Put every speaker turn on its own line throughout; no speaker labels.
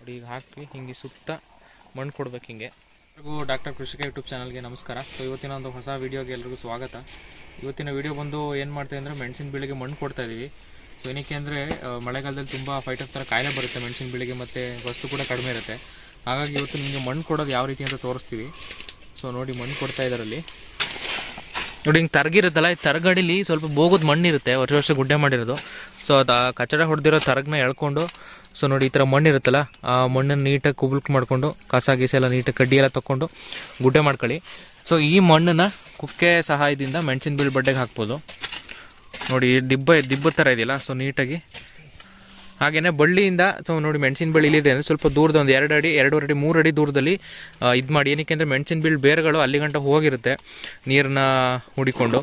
ನೋಡಿ ಈಗ ಹಾಕಿ ಹಿಂಗೆ ಸುತ್ತ ಮಣ್ಣು ಕೊಡ್ಬೇಕು ಹಿಂಗೆ ಎಲ್ರಿಗೂ ಡಾಕ್ಟರ್ ಕೃಷಿಕ ಯೂಟ್ಯೂಬ್ ಚಾನಲ್ಗೆ ನಮಸ್ಕಾರ ಸೊ ಇವತ್ತಿನ ಒಂದು ಹೊಸ ವೀಡಿಯೋಗೆ ಎಲ್ರಿಗೂ ಸ್ವಾಗತ ಇವತ್ತಿನ ವಿಡಿಯೋ ಬಂದು ಏನು ಮಾಡ್ತೀವಿ ಅಂದರೆ ಮೆಣಸಿನ ಬೀಳಿಗೆ ಮಣ್ಣು ಕೊಡ್ತಾ ಇದ್ದೀವಿ ಸೊ ಏನಕ್ಕೆ ಅಂದರೆ ಮಳೆಗಾಲದಲ್ಲಿ ತುಂಬ ಫೈಟ್ ಥರ ಕಾಯಿಲೆ ಬರುತ್ತೆ ಮೆಣಸಿನ ಬೀಳಿಗೆ ಮತ್ತು ವಸ್ತು ಕೂಡ ಕಡಿಮೆ ಇರುತ್ತೆ ಹಾಗಾಗಿ ಇವತ್ತು ನಿಮಗೆ ಮಣ್ಣು ಕೊಡೋದು ಯಾವ ರೀತಿ ಅಂತ ತೋರಿಸ್ತೀವಿ ಸೊ ನೋಡಿ ಮಣ್ಣು ಕೊಡ್ತಾ ಇದ್ದಾರಲ್ಲಿ ನೋಡಿ ಹಿಂಗೆ ತರಗಿರುತ್ತಲ್ಲ ಈ ತರಗಡಿಲಿ ಸ್ವಲ್ಪ ಬೋಗದ ಮಣ್ಣಿರುತ್ತೆ ವರ್ಷ ವರ್ಷ ಗುಡ್ಡೆ ಮಾಡಿರೋದು ಸೊ ಅದು ಆ ಕಚಡ ಹೊಡೆದಿರೋ ತರಗನ್ನ ಎಳ್ಕೊಂಡು ಸೊ ನೋಡಿ ಈ ಥರ ಮಣ್ಣು ಇರುತ್ತಲ್ಲ ಆ ಮಣ್ಣನ್ನು ನೀಟಾಗಿ ಕುಬುಲ್ಕ್ ಮಾಡಿಕೊಂಡು ಕಸ ಗೀಸ ಎಲ್ಲ ನೀಟಾಗಿ ಕಡ್ಡಿ ಎಲ್ಲ ತೊಗೊಂಡು ಗುಡ್ಡೆ ಮಾಡ್ಕೊಳ್ಳಿ ಸೊ ಈ ಮಣ್ಣನ್ನು ಕುಕ್ಕೆ ಸಹಾಯದಿಂದ ಮೆಣಸಿನ ಬೀಳು ಬಡ್ಡೆಗೆ ಹಾಕ್ಬೋದು ನೋಡಿ ಈ ದಿಬ್ಬ ದಿಬ್ಬ ಥರ ಇದೆಯಲ್ಲ ಸೊ ನೀಟಾಗಿ ಹಾಗೆಯೇ ಬಳ್ಳಿಯಿಂದ ಸೊ ನೋಡಿ ಮೆಣಸಿನ ಬಳ್ಳಿ ಇಲ್ಲಿದೆ ಅಂದರೆ ಸ್ವಲ್ಪ ದೂರದ ಒಂದು ಎರಡು ಅಡಿ ಎರಡೂವರೆ ಅಡಿ ಮೂರು ಅಡಿ ದೂರದಲ್ಲಿ ಇದು ಮಾಡಿ ಏನಕ್ಕೆ ಅಂದರೆ ಮೆಣಸಿನ ಬೀಳು ಬೇರುಗಳು ಅಲ್ಲಿ ಗಂಟ ಹೋಗಿರುತ್ತೆ ನೀರನ್ನ ಹುಡಿಕೊಂಡು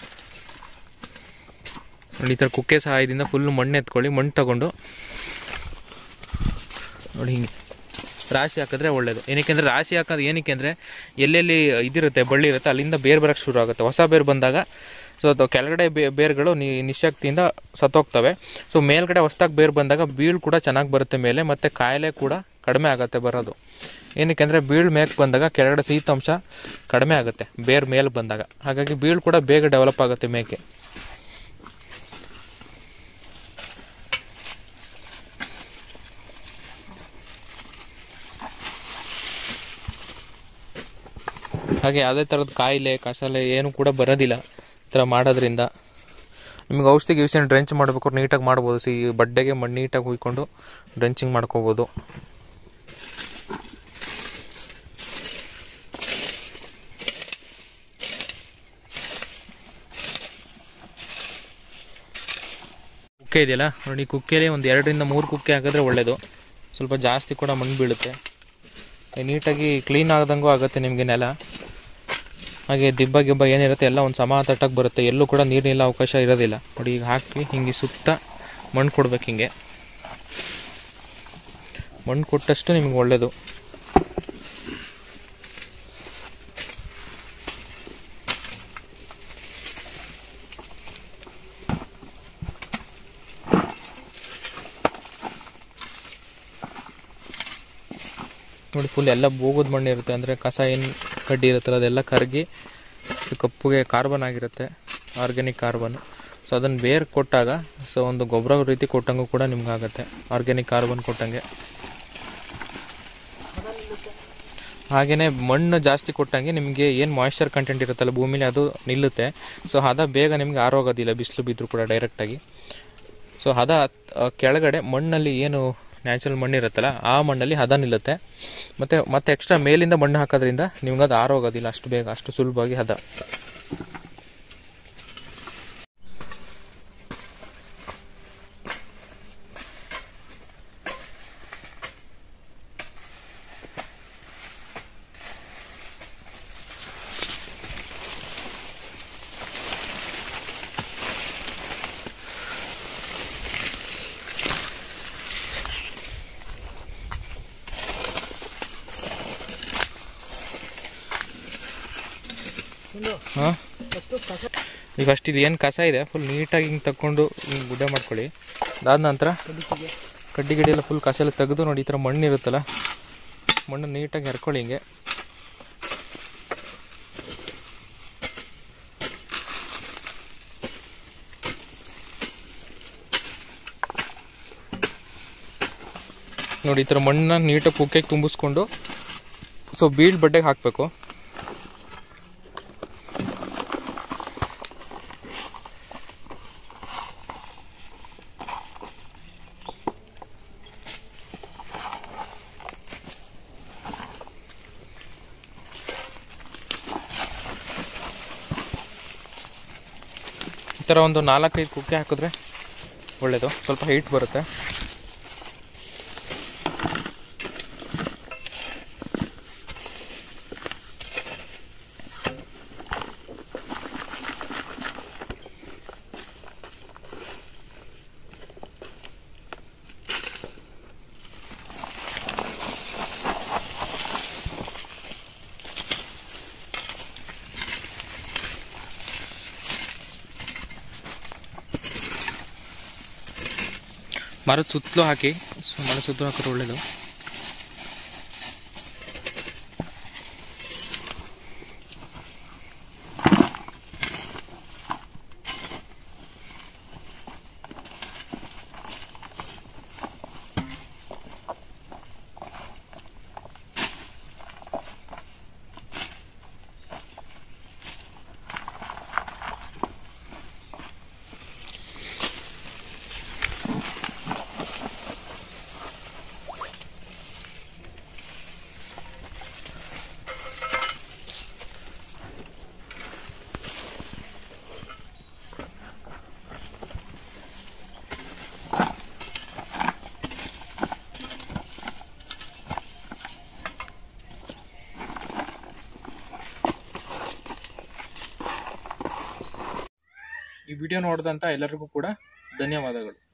ನೋಡಿ ಈ ಥರ ಕುಕ್ಕೆ ಸಹಾಯದಿಂದ ಫುಲ್ ಮಣ್ಣು ಎತ್ಕೊಳ್ಳಿ ಮಣ್ಣು ತಗೊಂಡು ನೋಡಿ ಹಿಂಗೆ ರಾಶಿ ಹಾಕಿದ್ರೆ ಒಳ್ಳೇದು ಏನಕ್ಕೆ ಅಂದರೆ ರಾಶಿ ಹಾಕೋದು ಏನಕ್ಕೆ ಅಂದರೆ ಎಲ್ಲೆಲ್ಲಿ ಇದಿರುತ್ತೆ ಬಳ್ಳಿ ಇರುತ್ತೆ ಅಲ್ಲಿಂದ ಬೇರು ಬರೋಕ್ಕೆ ಶುರು ಆಗುತ್ತೆ ಹೊಸ ಬೇರು ಬಂದಾಗ ಸೊ ಅದು ಕೆಳಗಡೆ ಬೇ ಬೇರುಗಳು ನಿ ನಿಶಕ್ತಿಯಿಂದ ಸತ್ತೋಗ್ತವೆ ಸೊ ಮೇಲ್ಗಡೆ ಹೊಸ್ದಾಗಿ ಬೇರು ಬಂದಾಗ ಬೀಳು ಕೂಡ ಚೆನ್ನಾಗಿ ಬರುತ್ತೆ ಮೇಲೆ ಮತ್ತು ಕಾಯಿಲೆ ಕೂಡ ಕಡಿಮೆ ಆಗುತ್ತೆ ಬರೋದು ಏನಕ್ಕೆ ಅಂದರೆ ಬೀಳು ಮೇಲ್ಗೆ ಬಂದಾಗ ಕೆಳಗಡೆ ಶೀತಾಂಶ ಕಡಿಮೆ ಆಗುತ್ತೆ ಬೇರು ಮೇಲೆ ಬಂದಾಗ ಹಾಗಾಗಿ ಬೀಳು ಕೂಡ ಬೇಗ ಡೆವಲಪ್ ಆಗುತ್ತೆ ಮೇಕೆ ಹಾಗೆ ಯಾವುದೇ ಥರದ ಕಾಯಿಲೆ ಕಸಾಲೆ ಏನು ಕೂಡ ಬರೋದಿಲ್ಲ ಈ ಥರ ಮಾಡೋದ್ರಿಂದ ನಿಮಗೆ ಔಷಧಿ ಗಿವ್ಷನ್ ಡ್ರೆಂಚ್ ಮಾಡ್ಬೇಕಾದ್ರೆ ನೀಟಾಗಿ ಮಾಡ್ಬೋದು ಸಿ ಬಡ್ಡೆಗೆ ಮಣ್ಣು ನೀಟಾಗಿ ಹುಯ್ಕೊಂಡು ಡ್ರೆಂಚಿಂಗ್ ಮಾಡ್ಕೋಬೋದು ಕುಕ್ಕೆ ಇದೆಯಲ್ಲ ನೋಡಿ ಕುಕ್ಕೆಲಿ ಒಂದು ಎರಡರಿಂದ ಮೂರು ಕುಕ್ಕೆ ಹಾಕಿದ್ರೆ ಒಳ್ಳೆಯದು ಸ್ವಲ್ಪ ಜಾಸ್ತಿ ಕೂಡ ಮಣ್ಣು ಬೀಳುತ್ತೆ ನೀಟಾಗಿ ಕ್ಲೀನ್ ಆದಂಗೂ ಆಗುತ್ತೆ ನಿಮಗೆ ನೆಲ ಹಾಗೆ ದಿಬ್ಬ ಗಿಬ್ಬ ಏನಿರುತ್ತೆ ಎಲ್ಲ ಒಂದು ಸಮ ತಟ್ಟಕ್ಕೆ ಬರುತ್ತೆ ಎಲ್ಲೂ ಕೂಡ ನೀರಿನಿಲ್ಲ ಅವಕಾಶ ಇರೋದಿಲ್ಲ ನೋಡಿ ಈಗ ಹಾಕಿ ಹಿಂಗೆ ಸುತ್ತ ಮಣ್ಣು ಕೊಡ್ಬೇಕು ಹಿಂಗೆ ಮಣ್ಣು ಕೊಟ್ಟಷ್ಟು ನಿಮ್ಗೆ ಒಳ್ಳೆಯದು ನೋಡಿ ಫುಲ್ ಎಲ್ಲ ಬೋಗದ ಮಣ್ಣು ಇರುತ್ತೆ ಅಂದರೆ ಕಸ ಏನು ಕಡ್ಡಿ ಇರುತ್ತಲ್ಲ ಅದೆಲ್ಲ ಕರಗಿ ಸೊ ಕಪ್ಪುಗೆ ಕಾರ್ಬನ್ ಆಗಿರುತ್ತೆ ಆರ್ಗ್ಯಾನಿಕ್ ಕಾರ್ಬನ್ ಸೊ ಅದನ್ನು ಬೇರೆ ಕೊಟ್ಟಾಗ ಸೊ ಒಂದು ಗೊಬ್ಬರ ರೀತಿ ಕೊಟ್ಟಂಗೂ ಕೂಡ ನಿಮ್ಗೆ ಆಗುತ್ತೆ ಆರ್ಗ್ಯಾನಿಕ್ ಕಾರ್ಬನ್ ಕೊಟ್ಟಂಗೆ ಹಾಗೆಯೇ ಮಣ್ಣು ಜಾಸ್ತಿ ಕೊಟ್ಟಂಗೆ ನಿಮಗೆ ಏನು ಮಾಯ್ಶ್ಚರ್ ಕಂಟೆಂಟ್ ಇರುತ್ತಲ್ಲ ಭೂಮಿಲಿ ಅದು ನಿಲ್ಲುತ್ತೆ ಸೊ ಹದ ಬೇಗ ನಿಮ್ಗೆ ಆರೋಗೋದಿಲ್ಲ ಬಿಸಿಲು ಬಿದ್ದರೂ ಕೂಡ ಡೈರೆಕ್ಟಾಗಿ ಸೊ ಹದ ಆ, ಕೆಳಗಡೆ ಮಣ್ಣಲ್ಲಿ ಏನು ನ್ಯಾಚುರಲ್ ಮಣ್ಣು ಇರುತ್ತಲ್ಲ ಆ ಮಣ್ಣಲ್ಲಿ ಹದ ನಿಲ್ಲುತ್ತೆ ಮತ್ತು ಮತ್ತೆ ಎಕ್ಸ್ಟ್ರಾ ಮೇಲಿಂದ ಮಣ್ಣು ಹಾಕೋದ್ರಿಂದ ನಿಮ್ಗೆ ಅದು ಆರೋಗೋದಿಲ್ಲ ಅಷ್ಟು ಬೇಗ ಅಷ್ಟು ಸುಲಭವಾಗಿ ಹದ ಹಾಂ ಈಗ ಫಸ್ಟ್ ಇದು ಏನು ಕಸ ಇದೆ ಫುಲ್ ನೀಟಾಗಿ ಹಿಂಗೆ ತಗೊಂಡು ಹಿಂಗೆ ಗುಡ್ಡೆ ಮಾಡ್ಕೊಳ್ಳಿ ಅದಾದ ನಂತರ ಕಡ್ಡಿ ಗಿಡಿ ಎಲ್ಲ ಫುಲ್ ಕಸ ಎಲ್ಲ ತೆಗೆದು ನೋಡಿ ಈ ಥರ ಮಣ್ಣು ಇರುತ್ತಲ್ಲ ಮಣ್ಣು ನೀಟಾಗಿ ಹರ್ಕೊಳ್ಳಿ ಹಿಂಗೆ ನೋಡಿ ಈ ಥರ ಮಣ್ಣನ್ನ ನೀಟಾಗಿ ಕುಕ್ಕೆಗೆ ತುಂಬಿಸ್ಕೊಂಡು ಸೊ ಬೀಳ್ ಬಡ್ಡೆಗೆ ಹಾಕಬೇಕು ಈ ಥರ ಒಂದು ನಾಲ್ಕೈದು ಕುಕ್ಕೆ ಹಾಕಿದ್ರೆ ಒಳ್ಳೆಯದು ಸ್ವಲ್ಪ ಹೈಟ್ ಬರುತ್ತೆ ಮರದ ಸುತ್ತಲೂ ಹಾಕಿ ಸೊ ಮರದ ಸುತ್ತಲೂ ಹಾಕಿದ್ರೆ ಒಳ್ಳೆಯದು ಈ ವಿಡಿಯೋ ನೋಡಿದಂಥ ಎಲ್ಲರಿಗೂ ಕೂಡ ಧನ್ಯವಾದಗಳು